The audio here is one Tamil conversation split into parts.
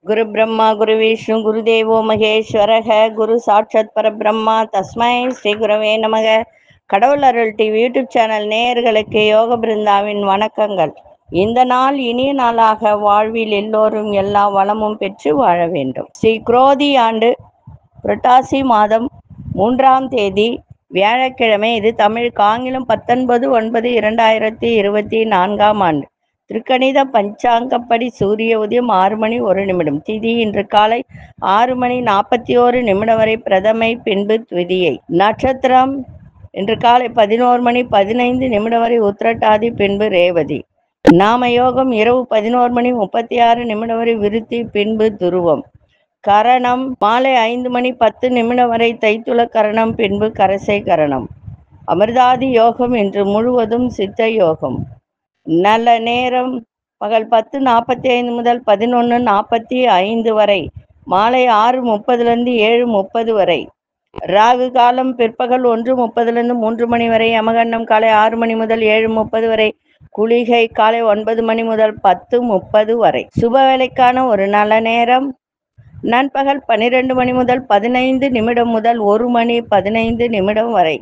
குரு பிரம்மா குரு விஷ்ணு குரு தேவோ மகேஸ்வரக குரு சாட்சாத் பரபிரம்மா தஸ்மை ஸ்ரீ குரவே நமக கடவுள் அருள் டிவி யூடியூப் சேனல் நேயர்களுக்கு யோக பிருந்தாவின் வணக்கங்கள் இந்த நாள் இனிய நாளாக வாழ்வில் எல்லோரும் எல்லா வளமும் பெற்று வாழ வேண்டும் ஸ்ரீ குரோதி ஆண்டு புரட்டாசி மாதம் மூன்றாம் தேதி வியாழக்கிழமை இது தமிழுக்கு ஆங்கிலம் பத்தொன்பது ஒன்பது இரண்டாயிரத்தி இருபத்தி நான்காம் ஆண்டு திருக்கணித பஞ்சாங்கப்படி சூரிய உதயம் ஆறு மணி ஒரு நிமிடம் திதி இன்று காலை ஆறு மணி நாற்பத்தி ஓரு நிமிடம் வரை பிரதமை பின்பு துவிதியை நட்சத்திரம் இன்று காலை பதினோரு மணி பதினைந்து நிமிடம் வரை உத்திரட்டாதி பின்பு ரேவதி நாம யோகம் இரவு பதினோரு மணி முப்பத்தி ஆறு நிமிடம் வரை விருத்தி பின்பு துருவம் கரணம் மாலை ஐந்து மணி பத்து நிமிடம் வரை தைத்துள கரணம் பின்பு கரசை கரணம் அமிர்தாதி யோகம் இன்று முழுவதும் சித்த யோகம் நல்ல நேரம் பகல் பத்து நாற்பத்தி ஐந்து முதல் பதினொன்று நாற்பத்தி ஐந்து வரை மாலை ஆறு முப்பதுலேருந்து ஏழு முப்பது வரை ராகு காலம் பிற்பகல் ஒன்று முப்பதுலேருந்து மூன்று மணி வரை யமகண்டம் காலை ஆறு மணி முதல் ஏழு முப்பது வரை குளிகை காலை ஒன்பது மணி முதல் பத்து முப்பது வரை சுப வேலைக்கான ஒரு நல்ல நேரம் நண்பகல் பன்னிரெண்டு மணி முதல் பதினைந்து நிமிடம் முதல் ஒரு மணி பதினைந்து நிமிடம் வரை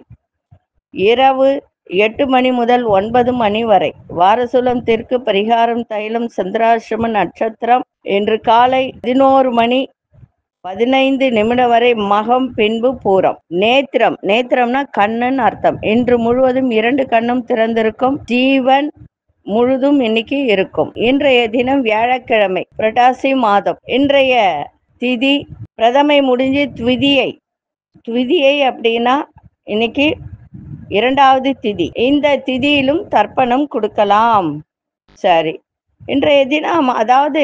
இரவு எட்டு மணி முதல் ஒன்பது மணி வரை வாரசுலம் தெற்கு பரிகாரம் தைலம் சந்திராசிரம நட்சத்திரம் இன்று காலை பதினோரு மணி பதினைந்து நிமிடம் வரை மகம் பின்பு பூரம் நேத்திரம் நேத்திரம்னா கண்ணுன்னு அர்த்தம் இன்று முழுவதும் இரண்டு கண்ணும் திறந்திருக்கும் ஜீவன் முழுதும் இன்னைக்கு இருக்கும் இன்றைய தினம் வியாழக்கிழமை புரட்டாசி மாதம் இன்றைய திதி பிரதமை முடிஞ்சு த்விதியை த்விதியை அப்படின்னா இன்னைக்கு இரண்டாவது திதி இந்த திதியிலும் தர்ப்பணம் கொடுக்கலாம் சரி இன்றைய தினம் அதாவது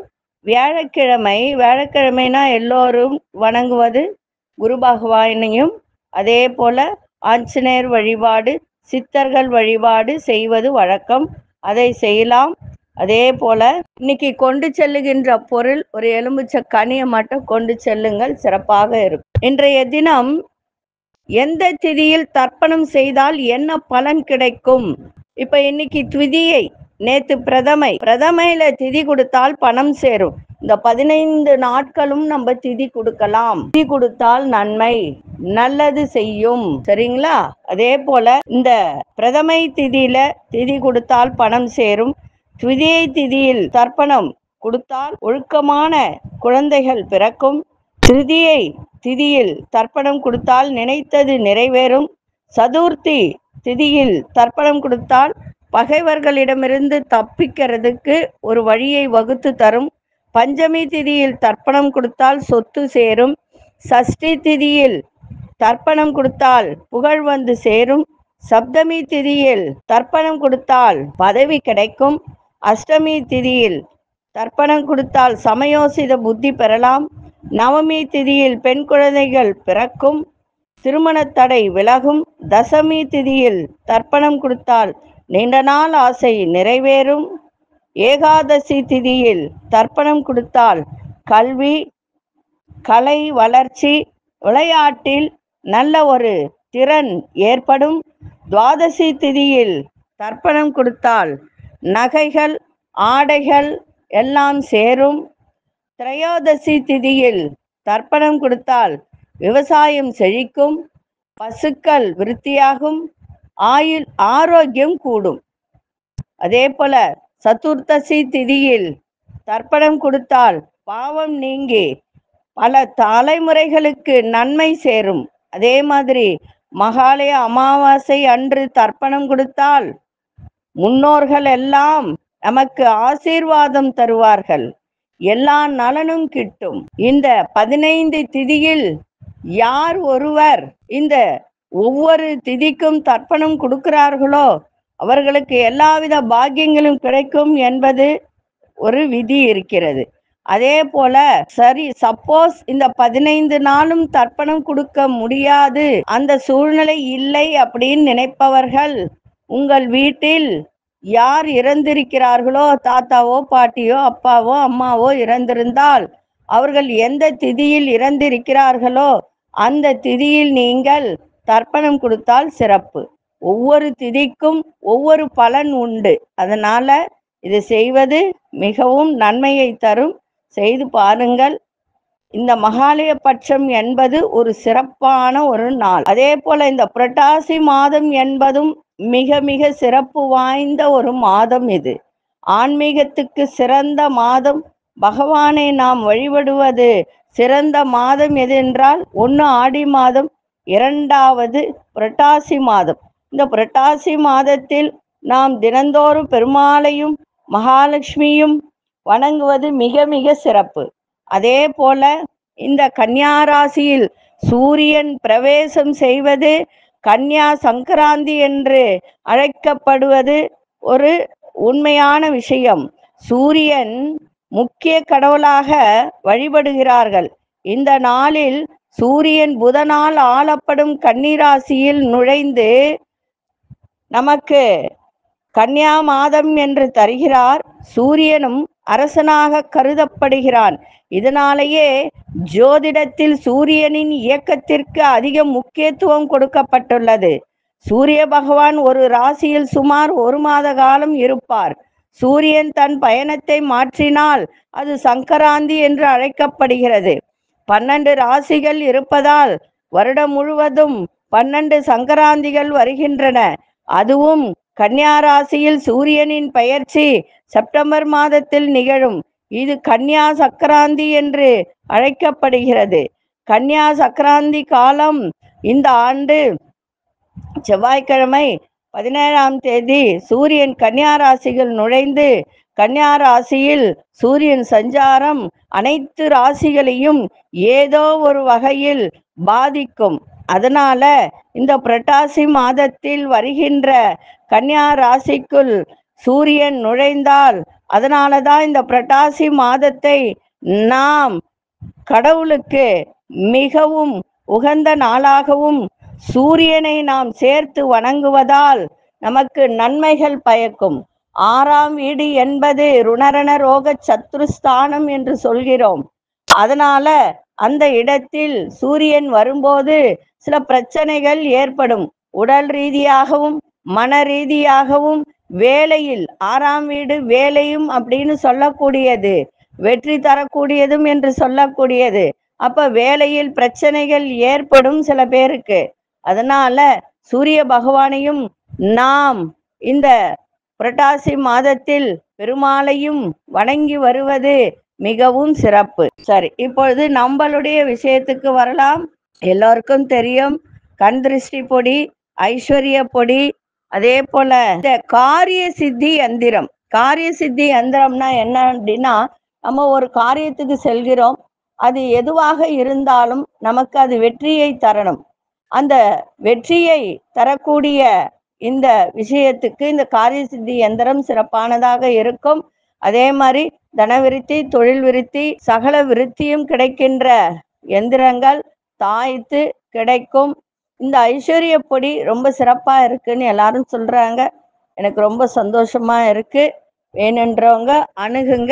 வியாழக்கிழமை வியாழக்கிழமைனா எல்லோரும் வணங்குவது குரு பகவானையும் அதே போல ஆஞ்சநேயர் வழிபாடு சித்தர்கள் வழிபாடு செய்வது வழக்கம் அதை செய்யலாம் அதே போல இன்னைக்கு கொண்டு செல்லுகின்ற பொருள் ஒரு எலும்புச்ச கனியை மட்டும் கொண்டு செல்லுங்கள் சிறப்பாக இருக்கும் இன்றைய தினம் எந்த திதியில் தர்ப்பணம் செய்தால் என்ன பலன் கிடைக்கும் இப்ப இன்னைக்கு திதியை நேத்து பிரதமை பிரதமையில திதி கொடுத்தால் பணம் சேரும் இந்த பதினைந்து நாட்களும் நம்ம திதி கொடுக்கலாம் திதி கொடுத்தால் நன்மை நல்லது செய்யும் சரிங்களா அதே போல இந்த பிரதமை திதியில திதி கொடுத்தால் பணம் சேரும் துவிதியை திதியில் தர்ப்பணம் கொடுத்தால் ஒழுக்கமான குழந்தைகள் பிறக்கும் திருதியை திதியில் தர்ப்பணம் கொடுத்தால் நினைத்தது நிறைவேறும் சதுர்த்தி திதியில் தர்ப்பணம் கொடுத்தால் பகைவர்களிடமிருந்து தப்பிக்கிறதுக்கு ஒரு வழியை வகுத்து தரும் பஞ்சமி திதியில் தர்ப்பணம் கொடுத்தால் சொத்து சேரும் சஷ்டி திதியில் தர்ப்பணம் கொடுத்தால் புகழ் வந்து சேரும் சப்தமி திதியில் தர்ப்பணம் கொடுத்தால் பதவி கிடைக்கும் அஷ்டமி திதியில் தர்ப்பணம் கொடுத்தால் சமயோசித புத்தி பெறலாம் நவமி திதியில் பெண் குழந்தைகள் பிறக்கும் திருமண தடை விலகும் தசமி திதியில் தர்ப்பணம் கொடுத்தால் நீண்ட நாள் ஆசை நிறைவேறும் ஏகாதசி திதியில் தர்ப்பணம் கொடுத்தால் கல்வி கலை வளர்ச்சி விளையாட்டில் நல்ல ஒரு திறன் ஏற்படும் துவாதசி திதியில் தர்ப்பணம் கொடுத்தால் நகைகள் ஆடைகள் எல்லாம் சேரும் திரையோதசி திதியில் தர்ப்பணம் கொடுத்தால் விவசாயம் செழிக்கும் பசுக்கள் விருத்தியாகும் ஆயுள் ஆரோக்கியம் கூடும் அதே போல சதுர்த்தசி திதியில் தர்ப்பணம் கொடுத்தால் பாவம் நீங்கி பல தலைமுறைகளுக்கு நன்மை சேரும் அதே மாதிரி மகாலய அமாவாசை அன்று தர்ப்பணம் கொடுத்தால் முன்னோர்கள் எல்லாம் நமக்கு ஆசீர்வாதம் தருவார்கள் எல்லா நலனும் கிட்டும் இந்த பதினைந்து திதியில் யார் ஒருவர் இந்த ஒவ்வொரு திதிக்கும் தர்ப்பணம் கொடுக்கிறார்களோ அவர்களுக்கு எல்லாவித பாக்கியங்களும் கிடைக்கும் என்பது ஒரு விதி இருக்கிறது அதே போல சரி சப்போஸ் இந்த பதினைந்து நாளும் தர்ப்பணம் கொடுக்க முடியாது அந்த சூழ்நிலை இல்லை அப்படின்னு நினைப்பவர்கள் உங்கள் வீட்டில் யார் இறந்திருக்கிறார்களோ தாத்தாவோ பாட்டியோ அப்பாவோ அம்மாவோ இறந்திருந்தால் அவர்கள் எந்த திதியில் இறந்திருக்கிறார்களோ அந்த திதியில் நீங்கள் தர்ப்பணம் கொடுத்தால் சிறப்பு ஒவ்வொரு திதிக்கும் ஒவ்வொரு பலன் உண்டு அதனால இது செய்வது மிகவும் நன்மையை தரும் செய்து பாருங்கள் இந்த மகாலய பட்சம் என்பது ஒரு சிறப்பான ஒரு நாள் அதே போல இந்த புரட்டாசி மாதம் என்பதும் மிக மிக சிறப்பு வாய்ந்த ஒரு மாதம் இது ஆன்மீகத்துக்கு சிறந்த மாதம் பகவானை நாம் வழிபடுவது சிறந்த மாதம் எது என்றால் ஒன்று ஆடி மாதம் இரண்டாவது புரட்டாசி மாதம் இந்த புரட்டாசி மாதத்தில் நாம் தினந்தோறும் பெருமாளையும் மகாலட்சுமியும் வணங்குவது மிக மிக சிறப்பு அதே போல இந்த கன்னியா ராசியில் சூரியன் பிரவேசம் செய்வது கன்னியா சங்கராந்தி என்று அழைக்கப்படுவது ஒரு உண்மையான விஷயம் சூரியன் முக்கிய கடவுளாக வழிபடுகிறார்கள் இந்த நாளில் சூரியன் புதனால் ஆளப்படும் கன்னிராசியில் நுழைந்து நமக்கு கன்னியா மாதம் என்று தருகிறார் சூரியனும் அரசனாக கருதப்படுகிறான் இதனாலேயே ஜோதிடத்தில் சூரியனின் இயக்கத்திற்கு அதிக முக்கியத்துவம் கொடுக்கப்பட்டுள்ளது சூரிய பகவான் ஒரு ராசியில் சுமார் ஒரு மாத காலம் இருப்பார் சூரியன் தன் பயணத்தை மாற்றினால் அது சங்கராந்தி என்று அழைக்கப்படுகிறது பன்னெண்டு ராசிகள் இருப்பதால் வருடம் முழுவதும் பன்னெண்டு சங்கராந்திகள் வருகின்றன அதுவும் கன்னியா ராசியில் சூரியனின் பெயர்ச்சி செப்டம்பர் மாதத்தில் நிகழும் இது கன்னியா சக்கராந்தி என்று அழைக்கப்படுகிறது கன்னியா சக்கராந்தி காலம் இந்த ஆண்டு செவ்வாய்க்கிழமை பதினேழாம் தேதி சூரியன் கன்னியா ராசியில் நுழைந்து கன்னியா ராசியில் சூரியன் சஞ்சாரம் அனைத்து ராசிகளையும் ஏதோ ஒரு வகையில் பாதிக்கும் அதனால இந்த புரட்டாசி மாதத்தில் வருகின்ற கன்னியா ராசிக்குள் சூரியன் நுழைந்தால் அதனால தான் இந்த புரட்டாசி மாதத்தை நாம் கடவுளுக்கு மிகவும் உகந்த நாளாகவும் சூரியனை நாம் சேர்த்து வணங்குவதால் நமக்கு நன்மைகள் பயக்கும் ஆறாம் வீடு என்பது ருணரண ரோக சத்ருஸ்தானம் என்று சொல்கிறோம் அதனால அந்த இடத்தில் சூரியன் வரும்போது சில பிரச்சனைகள் ஏற்படும் உடல் ரீதியாகவும் மன ரீதியாகவும் வேலையில் ஆறாம் வீடு வேலையும் அப்படின்னு சொல்லக்கூடியது வெற்றி தரக்கூடியதும் என்று சொல்லக்கூடியது அப்ப வேலையில் பிரச்சனைகள் ஏற்படும் சில பேருக்கு அதனால சூரிய பகவானையும் நாம் இந்த புரட்டாசி மாதத்தில் பெருமாளையும் வணங்கி வருவது மிகவும் சிறப்பு சரி இப்பொழுது நம்மளுடைய விஷயத்துக்கு வரலாம் எல்லோருக்கும் தெரியும் கண் திருஷ்டி பொடி ஐஸ்வர்ய பொடி அதே போல இந்த காரிய சித்தி யந்திரம் காரிய சித்தி யந்திரம்னா என்ன அப்படின்னா நம்ம ஒரு காரியத்துக்கு செல்கிறோம் அது எதுவாக இருந்தாலும் நமக்கு அது வெற்றியை தரணும் அந்த வெற்றியை தரக்கூடிய இந்த விஷயத்துக்கு இந்த காரிய சித்தி யந்திரம் சிறப்பானதாக இருக்கும் அதே மாதிரி தனவிருத்தி தொழில் விருத்தி சகல விருத்தியும் கிடைக்கின்ற எந்திரங்கள் தாய்த்து கிடைக்கும் இந்த ஐஸ்வர்ய பொடி ரொம்ப சிறப்பா இருக்குன்னு எல்லாரும் சொல்றாங்க எனக்கு ரொம்ப சந்தோஷமா இருக்கு வேணுன்றவங்க அணுகுங்க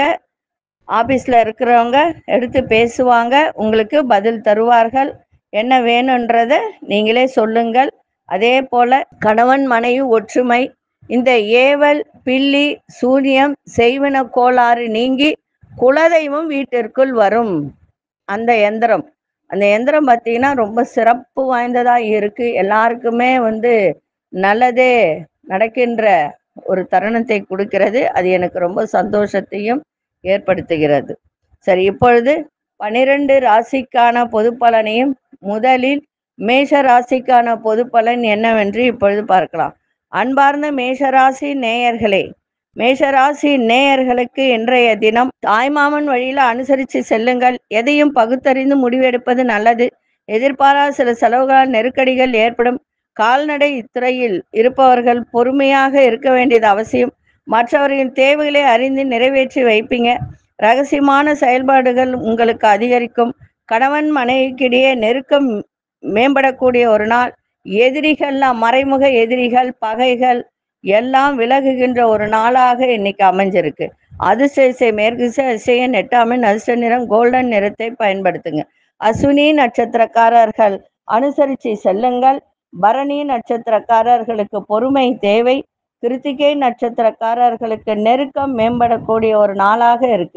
ஆபீஸ்ல இருக்கிறவங்க எடுத்து பேசுவாங்க உங்களுக்கு பதில் தருவார்கள் என்ன வேணுன்றத நீங்களே சொல்லுங்கள் அதே போல கணவன் மனைவி ஒற்றுமை இந்த ஏவல் பில்லி சூனியம் செய்வன கோளாறு நீங்கி குலதெய்வம் வீட்டிற்குள் வரும் அந்த எந்திரம் அந்த எந்திரம் பார்த்தீங்கன்னா ரொம்ப சிறப்பு வாய்ந்ததா இருக்கு எல்லாருக்குமே வந்து நல்லதே நடக்கின்ற ஒரு தருணத்தை கொடுக்கிறது அது எனக்கு ரொம்ப சந்தோஷத்தையும் ஏற்படுத்துகிறது சரி இப்பொழுது பனிரெண்டு ராசிக்கான பொது பலனையும் முதலில் மேஷ ராசிக்கான பொது பலன் என்னவென்று இப்பொழுது பார்க்கலாம் அன்பார்ந்த மேஷராசி நேயர்களே மேஷராசி நேயர்களுக்கு இன்றைய தினம் தாய்மாமன் வழியில அனுசரித்து செல்லுங்கள் எதையும் பகுத்தறிந்து முடிவெடுப்பது நல்லது எதிர்பாராத சில செலவுகளால் நெருக்கடிகள் ஏற்படும் கால்நடை துறையில் இருப்பவர்கள் பொறுமையாக இருக்க வேண்டியது அவசியம் மற்றவர்களின் தேவைகளை அறிந்து நிறைவேற்றி வைப்பீங்க ரகசியமான செயல்பாடுகள் உங்களுக்கு அதிகரிக்கும் கணவன் மனைவிக்கிடையே நெருக்கம் மேம்படக்கூடிய ஒரு நாள் எதிரிகள்லாம் மறைமுக எதிரிகள் பகைகள் எல்லாம் விலகுகின்ற ஒரு நாளாக இன்னைக்கு அமைஞ்சிருக்கு அதிசய மேற்கு அதிசய எட்டாமின் அதிர்ஷ்ட நிறம் கோல்டன் நிறத்தை பயன்படுத்துங்க அஸ்வினி நட்சத்திரக்காரர்கள் அனுசரித்து செல்லுங்கள் பரணி நட்சத்திரக்காரர்களுக்கு பொறுமை தேவை கிருத்திகை நட்சத்திரக்காரர்களுக்கு நெருக்கம் மேம்படக்கூடிய ஒரு நாளாக இருக்கு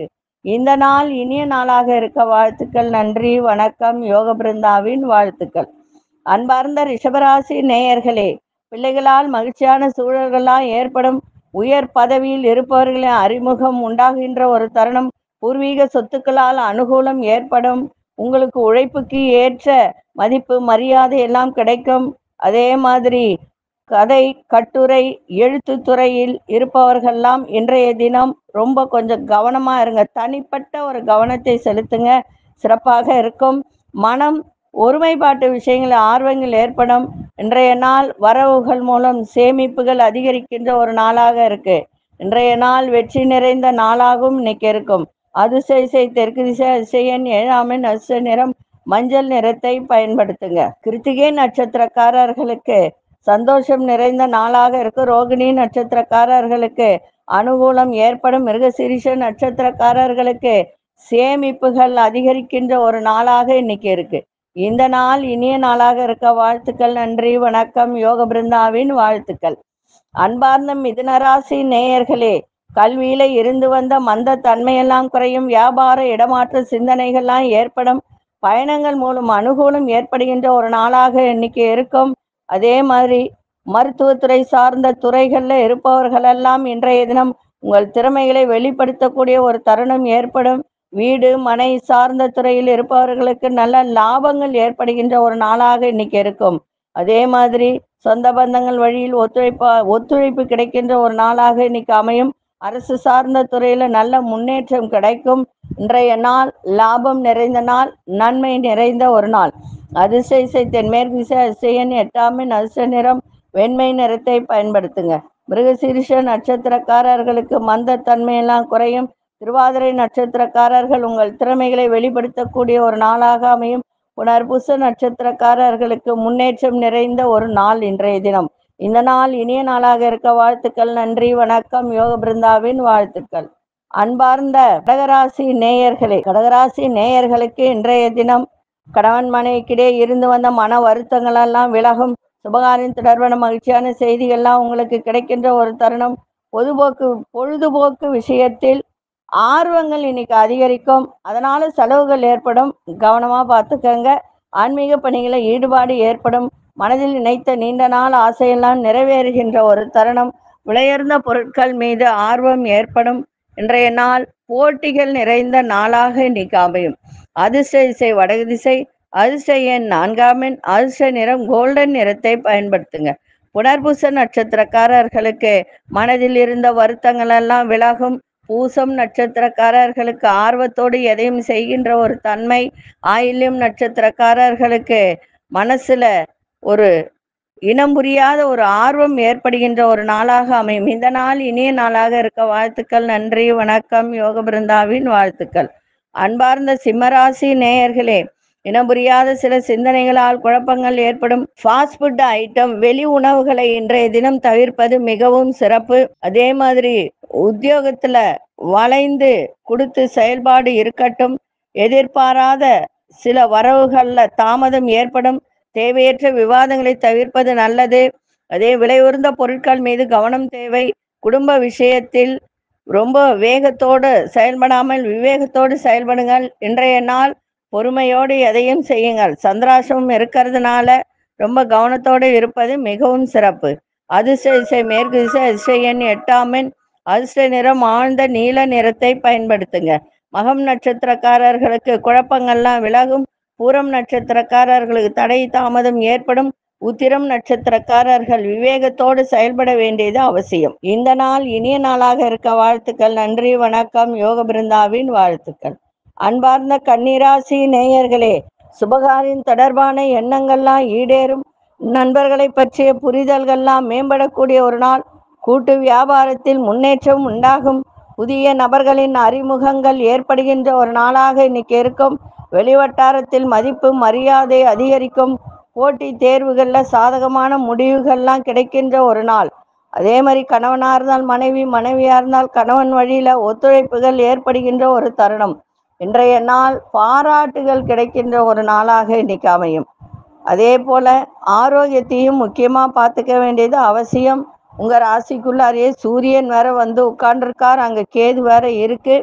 இந்த நாள் இனிய நாளாக இருக்க வாழ்த்துக்கள் நன்றி வணக்கம் யோக பிருந்தாவின் வாழ்த்துக்கள் அன்பார்ந்த ரிஷபராசி நேயர்களே பிள்ளைகளால் மகிழ்ச்சியான சூழல்களால் ஏற்படும் உயர் பதவியில் இருப்பவர்களின் அறிமுகம் உண்டாகின்ற ஒரு தருணம் பூர்வீக சொத்துக்களால் அனுகூலம் ஏற்படும் உங்களுக்கு உழைப்புக்கு ஏற்ற மதிப்பு மரியாதை எல்லாம் கிடைக்கும் அதே மாதிரி கதை கட்டுரை எழுத்து துறையில் இருப்பவர்கள்லாம் இன்றைய தினம் ரொம்ப கொஞ்சம் கவனமா இருங்க தனிப்பட்ட ஒரு கவனத்தை செலுத்துங்க சிறப்பாக இருக்கும் மனம் ஒருமைப்பாட்டு விஷயங்களில் ஆர்வங்கள் ஏற்படும் இன்றைய நாள் வரவுகள் மூலம் சேமிப்புகள் அதிகரிக்கின்ற ஒரு நாளாக இருக்கு இன்றைய நாள் வெற்றி நிறைந்த நாளாகவும் இன்னைக்கு இருக்கும் அதிசய இசை தெற்கு திசை அதிசயன் ஏழாமின் அசு நிறம் மஞ்சள் நிறத்தை பயன்படுத்துங்க கிருத்திகை நட்சத்திரக்காரர்களுக்கு சந்தோஷம் நிறைந்த நாளாக இருக்கு ரோகிணி நட்சத்திரக்காரர்களுக்கு அனுகூலம் ஏற்படும் மிருகசிரிஷ நட்சத்திரக்காரர்களுக்கு சேமிப்புகள் அதிகரிக்கின்ற ஒரு நாளாக இன்னைக்கு இருக்கு இந்த நாள் இனிய நாளாக இருக்க வாழ்த்துக்கள் நன்றி வணக்கம் யோக பிருந்தாவின் வாழ்த்துக்கள் அன்பார்ந்த மிதுனராசி நேயர்களே கல்வியில இருந்து வந்த மந்த தன்மையெல்லாம் குறையும் வியாபார இடமாற்ற சிந்தனைகள்லாம் ஏற்படும் பயணங்கள் மூலம் அனுகூலம் ஏற்படுகின்ற ஒரு நாளாக இன்னைக்கு இருக்கும் அதே மாதிரி மருத்துவத்துறை சார்ந்த துறைகள்ல இருப்பவர்களெல்லாம் இன்றைய தினம் உங்கள் திறமைகளை வெளிப்படுத்தக்கூடிய ஒரு தருணம் ஏற்படும் வீடு மனை சார்ந்த துறையில் இருப்பவர்களுக்கு நல்ல லாபங்கள் ஏற்படுகின்ற ஒரு நாளாக இன்னைக்கு இருக்கும் அதே மாதிரி சொந்த பந்தங்கள் வழியில் ஒத்துழைப்பா ஒத்துழைப்பு கிடைக்கின்ற ஒரு நாளாக இன்னைக்கு அமையும் அரசு சார்ந்த துறையில நல்ல முன்னேற்றம் கிடைக்கும் இன்றைய நாள் லாபம் நிறைந்த நாள் நன்மை நிறைந்த ஒரு நாள் அதிசய இசை தென்மேற்கு திசை அதிசயன் எட்டாமின் அதிர்ஷ்ட நிறம் வெண்மை நிறத்தை பயன்படுத்துங்க மிருகசீரிஷ நட்சத்திரக்காரர்களுக்கு மந்த தன்மையெல்லாம் குறையும் திருவாதிரை நட்சத்திரக்காரர்கள் உங்கள் திறமைகளை வெளிப்படுத்தக்கூடிய ஒரு நாளாக அமையும் புனர்பூச நட்சத்திரக்காரர்களுக்கு முன்னேற்றம் நிறைந்த ஒரு நாள் இன்றைய தினம் இந்த நாள் இனிய நாளாக இருக்க வாழ்த்துக்கள் நன்றி வணக்கம் யோக பிருந்தாவின் வாழ்த்துக்கள் அன்பார்ந்த கடகராசி நேயர்களே கடகராசி நேயர்களுக்கு இன்றைய தினம் கணவன் மனைவிக்கிடையே இருந்து வந்த மன வருத்தங்கள் எல்லாம் விலகும் சுபகாரியம் தொடர்பான மகிழ்ச்சியான செய்திகள்லாம் உங்களுக்கு கிடைக்கின்ற ஒரு தருணம் பொதுபோக்கு பொழுதுபோக்கு விஷயத்தில் ஆர்வங்கள் இன்னைக்கு அதிகரிக்கும் அதனால செலவுகள் ஏற்படும் கவனமா பார்த்துக்கங்க ஆன்மீக பணிகளை ஈடுபாடு ஏற்படும் மனதில் நினைத்த நீண்ட நாள் ஆசையெல்லாம் நிறைவேறுகின்ற ஒரு தருணம் விலையுயர்ந்த பொருட்கள் மீது ஆர்வம் ஏற்படும் இன்றைய நாள் போட்டிகள் நிறைந்த நாளாக இன்னைக்கு அமையும் அதிர்ஷ்ட திசை வடகு திசை அதிர்ஷ்ட எண் நான்காம் எண் அதிர்ஷ்ட நிறம் கோல்டன் நிறத்தை பயன்படுத்துங்க புனர்பூச நட்சத்திரக்காரர்களுக்கு மனதில் இருந்த வருத்தங்கள் எல்லாம் விலகும் பூசம் நட்சத்திரக்காரர்களுக்கு ஆர்வத்தோடு எதையும் செய்கின்ற ஒரு தன்மை ஆயில்யம் நட்சத்திரக்காரர்களுக்கு மனசுல ஒரு இனம் புரியாத ஒரு ஆர்வம் ஏற்படுகின்ற ஒரு நாளாக அமையும் இந்த நாள் இனிய நாளாக இருக்க வாழ்த்துக்கள் நன்றி வணக்கம் யோக பிருந்தாவின் வாழ்த்துக்கள் அன்பார்ந்த சிம்மராசி நேயர்களே இனம் புரியாத சில சிந்தனைகளால் குழப்பங்கள் ஏற்படும் ஃபாஸ்ட் ஃபுட் ஐட்டம் வெளி உணவுகளை இன்றைய தினம் தவிர்ப்பது மிகவும் சிறப்பு அதே மாதிரி உத்தியோகத்துல வளைந்து கொடுத்து செயல்பாடு இருக்கட்டும் எதிர்பாராத சில வரவுகள்ல தாமதம் ஏற்படும் தேவையற்ற விவாதங்களை தவிர்ப்பது நல்லது அதே விலையுயர்ந்த பொருட்கள் மீது கவனம் தேவை குடும்ப விஷயத்தில் ரொம்ப வேகத்தோடு செயல்படாமல் விவேகத்தோடு செயல்படுங்கள் இன்றைய நாள் பொறுமையோடு எதையும் செய்யுங்கள் சந்திராசம் இருக்கிறதுனால ரொம்ப கவனத்தோடு இருப்பது மிகவும் சிறப்பு அதிர்ஷ்ட திசை மேற்கு திசை அதிர்ஷ்ட எண் எட்டாம் எண் அதிர்ஷ்ட நிறம் ஆழ்ந்த நீல நிறத்தை பயன்படுத்துங்க மகம் நட்சத்திரக்காரர்களுக்கு குழப்பங்கள்லாம் விலகும் பூரம் நட்சத்திரக்காரர்களுக்கு தடை தாமதம் ஏற்படும் உத்திரம் நட்சத்திரக்காரர்கள் விவேகத்தோடு செயல்பட வேண்டியது அவசியம் இந்த நாள் இனிய நாளாக இருக்க வாழ்த்துக்கள் நன்றி வணக்கம் யோக பிருந்தாவின் வாழ்த்துக்கள் அன்பார்ந்த கன்னிராசி நேயர்களே சுபகாரின் தொடர்பான எண்ணங்கள்லாம் ஈடேறும் நண்பர்களை பற்றிய புரிதல்கள்லாம் மேம்படக்கூடிய ஒரு நாள் கூட்டு வியாபாரத்தில் முன்னேற்றம் உண்டாகும் புதிய நபர்களின் அறிமுகங்கள் ஏற்படுகின்ற ஒரு நாளாக இன்னைக்கு இருக்கும் வெளிவட்டாரத்தில் மதிப்பு மரியாதை அதிகரிக்கும் போட்டி தேர்வுகளில் சாதகமான முடிவுகள்லாம் கிடைக்கின்ற ஒரு நாள் அதே மாதிரி கணவனாக இருந்தால் மனைவி மனைவியாக இருந்தால் கணவன் வழியில் ஒத்துழைப்புகள் ஏற்படுகின்ற ஒரு தருணம் இன்றைய நாள் பாராட்டுகள் கிடைக்கின்ற ஒரு நாளாக இன்னைக்கு அமையும் அதே போல ஆரோக்கியத்தையும் முக்கியமாக பார்த்துக்க வேண்டியது அவசியம் உங்கள் ராசிக்குள்ளாரையே சூரியன் வேற வந்து உட்கார்ந்துருக்கார் அங்கே கேது வேற இருக்கு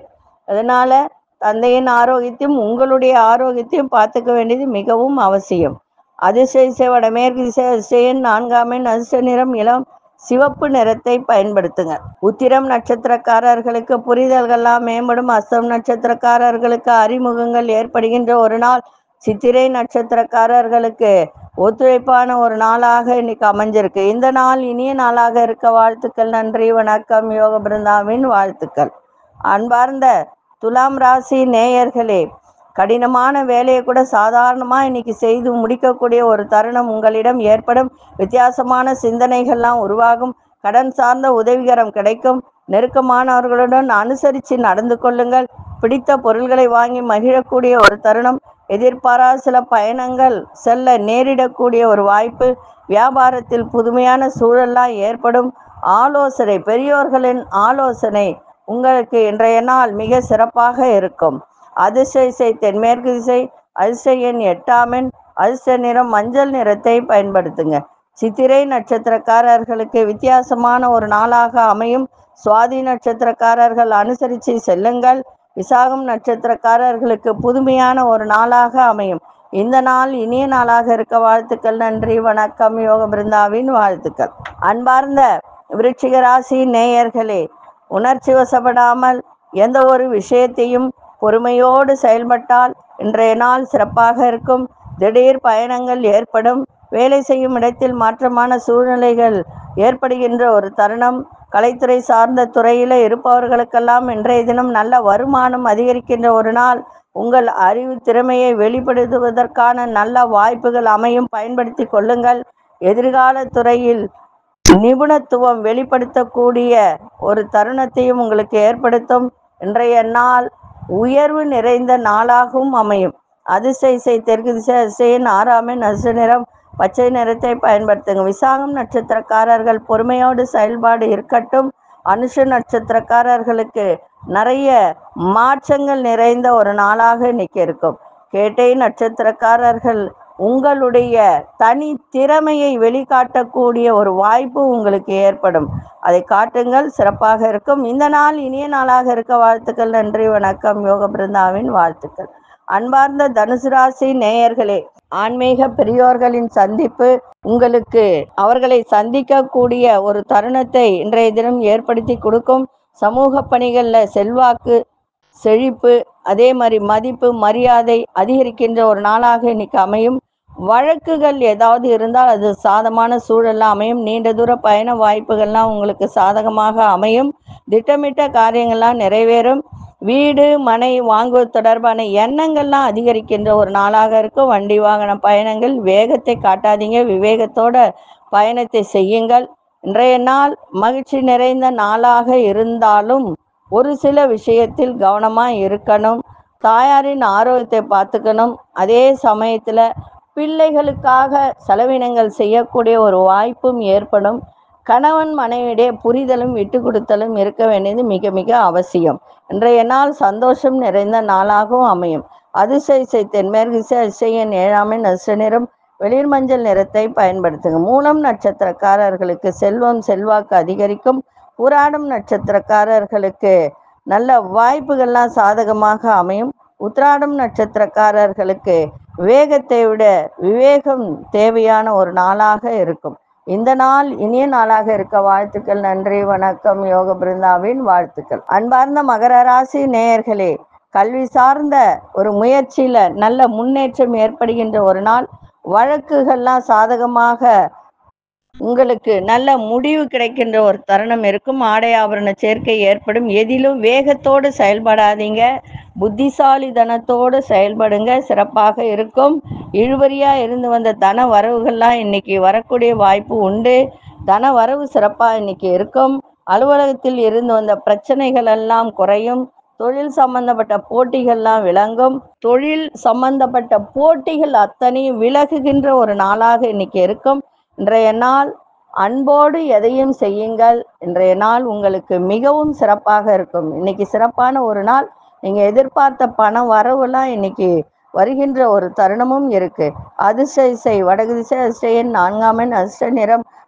அதனால தந்தையின் ஆரோக்கியத்தையும் உங்களுடைய ஆரோக்கியத்தையும் பார்த்துக்க வேண்டியது மிகவும் அவசியம் அதிசய வடமேற்கு திசை அதிசயன் நான்காமின் அதிர்ஷ்ட நிறம் இளம் சிவப்பு நிறத்தை பயன்படுத்துங்க உத்திரம் நட்சத்திரக்காரர்களுக்கு புரிதல்கள்லாம் மேம்படும் அஸ்தம் நட்சத்திரக்காரர்களுக்கு அறிமுகங்கள் ஏற்படுகின்ற ஒரு நாள் சித்திரை நட்சத்திரக்காரர்களுக்கு ஒத்துழைப்பான ஒரு நாளாக இன்னைக்கு அமைஞ்சிருக்கு இந்த நாள் இனிய நாளாக இருக்க வாழ்த்துக்கள் நன்றி வணக்கம் யோக பிருந்தாவின் வாழ்த்துக்கள் அன்பார்ந்த துலாம் ராசி நேயர்களே கடினமான வேலையை கூட சாதாரணமா இன்னைக்கு செய்து முடிக்கக்கூடிய ஒரு தருணம் உங்களிடம் ஏற்படும் வித்தியாசமான சிந்தனைகள்லாம் உருவாகும் கடன் சார்ந்த உதவிகரம் கிடைக்கும் நெருக்கமானவர்களுடன் அனுசரித்து நடந்து கொள்ளுங்கள் பிடித்த பொருள்களை வாங்கி மகிழக்கூடிய ஒரு தருணம் எதிர்பாராத சில பயணங்கள் செல்ல நேரிடக்கூடிய ஒரு வாய்ப்பு வியாபாரத்தில் புதுமையான சூழல்லாம் ஏற்படும் ஆலோசனை பெரியோர்களின் ஆலோசனை உங்களுக்கு இன்றைய நாள் மிக சிறப்பாக இருக்கும் அதிர்ஷ்ட இசை தென்மேற்கு திசை அதிர்ஷ்ட எண் எட்டாமின் அதிர்ஷ்ட நிறம் மஞ்சள் நிறத்தை பயன்படுத்துங்க சித்திரை நட்சத்திரக்காரர்களுக்கு வித்தியாசமான ஒரு நாளாக அமையும் சுவாதி நட்சத்திரக்காரர்கள் அனுசரித்து செல்லுங்கள் விசாகம் நட்சத்திரக்காரர்களுக்கு புதுமையான ஒரு நாளாக அமையும் இந்த நாள் இனிய நாளாக இருக்க வாழ்த்துக்கள் நன்றி வணக்கம் யோக பிருந்தாவின் வாழ்த்துக்கள் அன்பார்ந்த விருச்சிக ராசி நேயர்களே உணர்ச்சி வசப்படாமல் எந்த ஒரு விஷயத்தையும் பொறுமையோடு செயல்பட்டால் இன்றைய நாள் சிறப்பாக இருக்கும் திடீர் பயணங்கள் ஏற்படும் வேலை செய்யும் இடத்தில் மாற்றமான சூழ்நிலைகள் ஏற்படுகின்ற ஒரு தருணம் கலைத்துறை சார்ந்த துறையில் இருப்பவர்களுக்கெல்லாம் இன்றைய தினம் நல்ல வருமானம் அதிகரிக்கின்ற ஒரு நாள் உங்கள் அறிவு திறமையை வெளிப்படுத்துவதற்கான நல்ல வாய்ப்புகள் அமையும் பயன்படுத்தி கொள்ளுங்கள் எதிர்கால துறையில் நிபுணத்துவம் வெளிப்படுத்தக்கூடிய ஒரு தருணத்தையும் உங்களுக்கு ஏற்படுத்தும் இன்றைய நாள் உயர்வு நிறைந்த நாளாகவும் அமையும் அதிசய இசை தெற்கு திசை அதிசயின் ஆறாமின் அதிர்ஷ்ட நிறம் பச்சை நிறத்தை பயன்படுத்துங்க விசாகம் நட்சத்திரக்காரர்கள் பொறுமையோடு செயல்பாடு இருக்கட்டும் அனுஷ நட்சத்திரக்காரர்களுக்கு நிறைய மாற்றங்கள் நிறைந்த ஒரு நாளாக இன்னைக்கு இருக்கும் கேட்டை நட்சத்திரக்காரர்கள் உங்களுடைய தனி திறமையை வெளிக்காட்டக்கூடிய ஒரு வாய்ப்பு உங்களுக்கு ஏற்படும் அதை காட்டுங்கள் சிறப்பாக இருக்கும் இந்த நாள் இனிய நாளாக இருக்க வாழ்த்துக்கள் நன்றி வணக்கம் யோக பிருந்தாவின் வாழ்த்துக்கள் அன்பார்ந்த தனுசு ராசி நேயர்களே ஆன்மீக பெரியோர்களின் சந்திப்பு உங்களுக்கு அவர்களை சந்திக்கக்கூடிய ஒரு தருணத்தை இன்றைய தினம் ஏற்படுத்தி கொடுக்கும் சமூக பணிகளில் செல்வாக்கு செழிப்பு அதே மாதிரி மதிப்பு மரியாதை அதிகரிக்கின்ற ஒரு நாளாக இன்னைக்கு அமையும் வழக்குகள் ஏதாவது இருந்தால் அது சாதமான சூழல்லாம் அமையும் நீண்ட தூர பயண வாய்ப்புகள்லாம் உங்களுக்கு சாதகமாக அமையும் திட்டமிட்ட காரியங்கள்லாம் நிறைவேறும் வீடு மனை வாங்குவது தொடர்பான எண்ணங்கள்லாம் அதிகரிக்கின்ற ஒரு நாளாக இருக்கும் வண்டி வாகன பயணங்கள் வேகத்தை காட்டாதீங்க விவேகத்தோட பயணத்தை செய்யுங்கள் இன்றைய நாள் மகிழ்ச்சி நிறைந்த நாளாக இருந்தாலும் ஒரு சில விஷயத்தில் கவனமாக இருக்கணும் தாயாரின் ஆரோக்கியத்தை பார்த்துக்கணும் அதே சமயத்தில் பிள்ளைகளுக்காக செலவினங்கள் செய்யக்கூடிய ஒரு வாய்ப்பும் ஏற்படும் கணவன் மனைவியிடையே புரிதலும் விட்டு கொடுத்தலும் இருக்க வேண்டியது மிக மிக அவசியம் இன்றைய நாள் சந்தோஷம் நிறைந்த நாளாகவும் அமையும் அதிசய தென்மேற்கு திசை அதிசயன் ஏழாமின் அதிர்ஷ்ட நிறம் வெளிர் மஞ்சள் நிறத்தை பயன்படுத்துங்க மூலம் நட்சத்திரக்காரர்களுக்கு செல்வம் செல்வாக்கு அதிகரிக்கும் புராடம் நட்சத்திரக்காரர்களுக்கு நல்ல வாய்ப்புகள்லாம் சாதகமாக அமையும் உத்ராடம் நட்சத்திரக்காரர்களுக்கு வேகத்தை விட விவேகம் தேவையான ஒரு நாளாக இருக்கும் இந்த நாள் இனிய நாளாக இருக்க வாழ்த்துக்கள் நன்றி வணக்கம் யோக பிருந்தாவின் வாழ்த்துக்கள் அன்பார்ந்த மகர ராசி நேயர்களே கல்வி சார்ந்த ஒரு முயற்சியில நல்ல முன்னேற்றம் ஏற்படுகின்ற ஒரு நாள் வழக்குகள்லாம் சாதகமாக உங்களுக்கு நல்ல முடிவு கிடைக்கின்ற ஒரு தருணம் இருக்கும் ஆடை ஆபரண சேர்க்கை ஏற்படும் எதிலும் வேகத்தோடு செயல்படாதீங்க புத்திசாலித்தனத்தோடு செயல்படுங்க சிறப்பாக இருக்கும் இழுவரியா இருந்து வந்த தன வரவுகள்லாம் இன்னைக்கு வரக்கூடிய வாய்ப்பு உண்டு தன வரவு சிறப்பாக இன்னைக்கு இருக்கும் அலுவலகத்தில் இருந்து வந்த பிரச்சனைகள் எல்லாம் குறையும் தொழில் சம்பந்தப்பட்ட போட்டிகள்லாம் விளங்கும் தொழில் சம்பந்தப்பட்ட போட்டிகள் அத்தனையும் விலகுகின்ற ஒரு நாளாக இன்னைக்கு இருக்கும் இன்றைய நாள் அன்போடு எதையும் செய்யுங்கள் இன்றைய நாள் உங்களுக்கு மிகவும் சிறப்பாக இருக்கும் இன்னைக்கு சிறப்பான ஒரு நாள் நீங்க எதிர்பார்த்த பண வரவுலாம் இன்னைக்கு வருகின்ற ஒரு தருணமும் இருக்கு அதிர்ஷ்ட இசை வடகு திசை அதிர்ஷ்ட எண் நான்காம் எண் அதிர்ஷ்ட நிறம்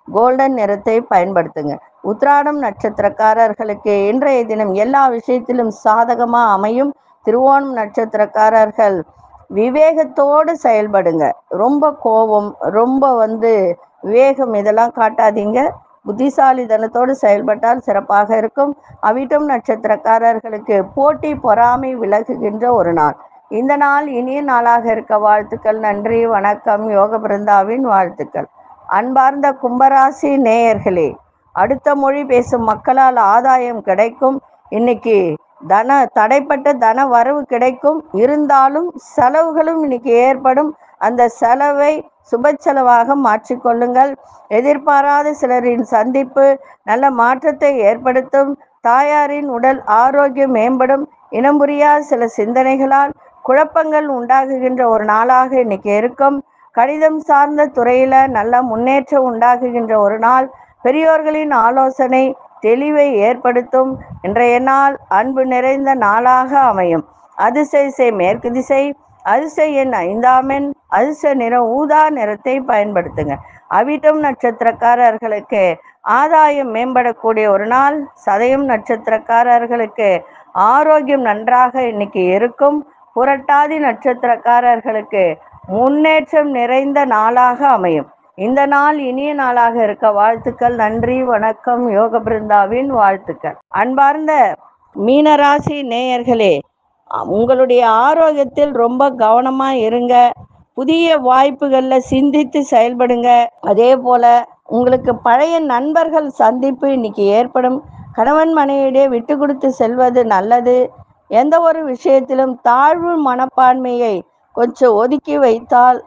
கோல்டன் நிறத்தை பயன்படுத்துங்க உத்ராடம் நட்சத்திரக்காரர்களுக்கு இன்றைய தினம் எல்லா விஷயத்திலும் சாதகமா அமையும் திருவோணம் நட்சத்திரக்காரர்கள் விவேகத்தோடு செயல்படுங்க ரொம்ப கோபம் ரொம்ப வந்து விவேகம் இதெல்லாம் காட்டாதீங்க புத்திசாலித்தனத்தோடு செயல்பட்டால் சிறப்பாக இருக்கும் அவிட்டம் நட்சத்திரக்காரர்களுக்கு போட்டி பொறாமை விலகுகின்ற ஒரு நாள் இந்த நாள் இனிய நாளாக இருக்க வாழ்த்துக்கள் நன்றி வணக்கம் யோக பிருந்தாவின் வாழ்த்துக்கள் அன்பார்ந்த கும்பராசி நேயர்களே அடுத்த மொழி பேசும் மக்களால் ஆதாயம் கிடைக்கும் இன்னைக்கு தன தடைப்பட்ட தன வரவு கிடைக்கும் இருந்தாலும் செலவுகளும் இன்னைக்கு ஏற்படும் அந்த செலவை சுப செலவாக மாற்றிக்கொள்ளுங்கள் எதிர்பாராத சிலரின் சந்திப்பு நல்ல மாற்றத்தை ஏற்படுத்தும் தாயாரின் உடல் ஆரோக்கியம் மேம்படும் இனம் புரியாத சில சிந்தனைகளால் குழப்பங்கள் உண்டாகுகின்ற ஒரு நாளாக இன்னைக்கு இருக்கும் கணிதம் சார்ந்த துறையில நல்ல முன்னேற்றம் உண்டாகுகின்ற ஒரு நாள் பெரியோர்களின் ஆலோசனை தெளிவை ஏற்படுத்தும் இன்றைய நாள் அன்பு நிறைந்த நாளாக அமையும் அதிசய மேற்கு திசை அதிசய எண் ஐந்தாம் எண் அதிர்ஷ்ட நிறம் ஊதா நிறத்தை பயன்படுத்துங்க அவிட்டம் நட்சத்திரக்காரர்களுக்கு ஆதாயம் மேம்படக்கூடிய ஒரு நாள் சதயம் நட்சத்திரக்காரர்களுக்கு ஆரோக்கியம் நன்றாக இன்னைக்கு இருக்கும் புரட்டாதி நட்சத்திரக்காரர்களுக்கு முன்னேற்றம் நிறைந்த நாளாக அமையும் இந்த நாள் இனிய நாளாக இருக்க வாழ்த்துக்கள் நன்றி வணக்கம் யோக பிருந்தாவின் வாழ்த்துக்கள் அன்பார்ந்த மீனராசி நேயர்களே உங்களுடைய ஆரோக்கியத்தில் ரொம்ப கவனமா இருங்க புதிய வாய்ப்புகள்ல சிந்தித்து செயல்படுங்க அதே போல உங்களுக்கு பழைய நண்பர்கள் சந்திப்பு இன்னைக்கு ஏற்படும் கணவன் மனைவியிடையே விட்டு கொடுத்து செல்வது நல்லது எந்த ஒரு விஷயத்திலும் தாழ்வு மனப்பான்மையை கொஞ்சம் ஒதுக்கி வைத்தால்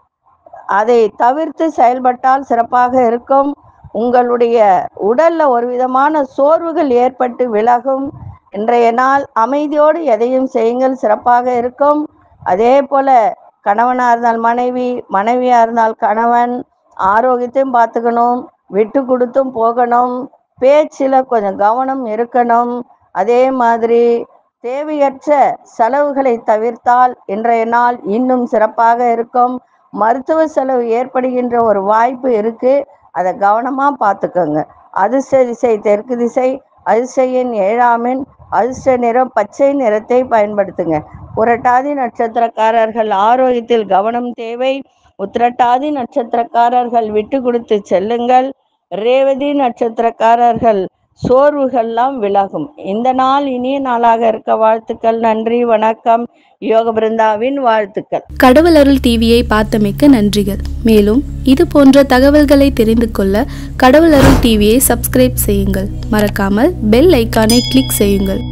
அதை தவிர்த்து செயல்பட்டால் சிறப்பாக இருக்கும் உங்களுடைய உடல்ல ஒரு விதமான சோர்வுகள் ஏற்பட்டு விலகும் இன்றைய நாள் அமைதியோடு எதையும் செய்யுங்கள் சிறப்பாக இருக்கும் அதே போல கணவனா இருந்தால் மனைவி மனைவியா இருந்தால் கணவன் ஆரோக்கியத்தையும் பார்த்துக்கணும் விட்டு கொடுத்தும் போகணும் பேச்சில் கொஞ்சம் கவனம் இருக்கணும் அதே மாதிரி தேவையற்ற செலவுகளை தவிர்த்தால் இன்றைய நாள் இன்னும் சிறப்பாக இருக்கும் மருத்துவ செலவு ஏற்படுகின்ற ஒரு வாய்ப்பு இருக்கு அதை கவனமா பார்த்துக்கோங்க அதிர்ஷ்ட திசை தெற்கு திசை அதிர்ஷ்டன் ஏழாமின் அதிர்ஷ்ட நிறம் பச்சை நிறத்தை பயன்படுத்துங்க புரட்டாதி நட்சத்திரக்காரர்கள் ஆரோக்கியத்தில் கவனம் தேவை உத்திரட்டாதி நட்சத்திரக்காரர்கள் விட்டு கொடுத்து செல்லுங்கள் ரேவதி நட்சத்திரக்காரர்கள் சோர்வுகள்லாம் விலகும் இந்த நாள் இனிய நாளாக இருக்க வாழ்த்துக்கள் நன்றி வணக்கம் யோக பிருந்தாவின் வாழ்த்துக்கள் கடவுள் அருள் டிவியை பார்த்தமைக்க நன்றிகள் மேலும் இது போன்ற தகவல்களை தெரிந்து கொள்ள கடவுள் அருள் டிவியை சப்ஸ்கிரைப் செய்யுங்கள் மறக்காமல் பெல் ஐக்கானை கிளிக் செய்யுங்கள்